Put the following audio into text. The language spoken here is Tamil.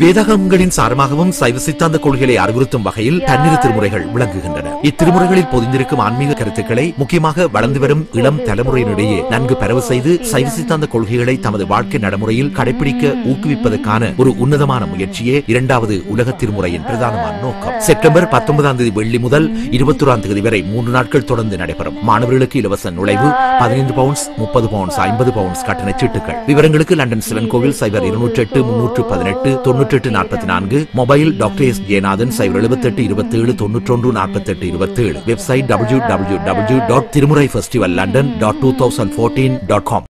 வேதாகமங்களின் சாரமாகவும் சைவ சித்தாந்த கொள்கைகளை அறிவுறுத்தும் வகையில் பன்னிரு திருமுறைகள் விளங்குகின்றன இத்திருமுறைகளில் பொதிந்திருக்கும் ஆன்மீக கருத்துக்களை முக்கியமாக வளர்ந்து வரும் இளம் தலைமுறையினிடையே நன்கு பரவு செய்து சைவ சித்தாந்த கொள்கைகளை தமது வாழ்க்கை நடைமுறையில் கடைபிடிக்க ஊக்குவிப்பதற்கான ஒரு உன்னதமான முயற்சியே இரண்டாவது உலக திருமுறையின் பிரதானமான நோக்கம் செப்டம்பர் பத்தொன்பதாம் தேதி வெள்ளி முதல் இருபத்தொராம் தேதி வரை மூன்று நாட்கள் தொடர்ந்து நடைபெறும் மாணவர்களுக்கு இலவச நுழைவு பதினைந்து பவுண்ட்ஸ் முப்பது பவுண்ட்ஸ் ஐம்பது பவுண்ட்ஸ் கட்டண சீட்டுகள் விவரங்களுக்கு லண்டன் சிவன் கோவில் சைபர் இருநூற்றி எட்டு முன்னூற்று பதினெட்டு தொன்னூற்றி எட்டு நாற்பத்தி நான்கு mobile doctor S Jayanathan cipher எழுபத்தெட்டு இருபத்தி ஏழு தொன்னூற்றொன்று நாற்பத்தெட்டு இருபத்தி ஏழு website W W W dot Thirumurai festival London dot two thousand fourteen dot com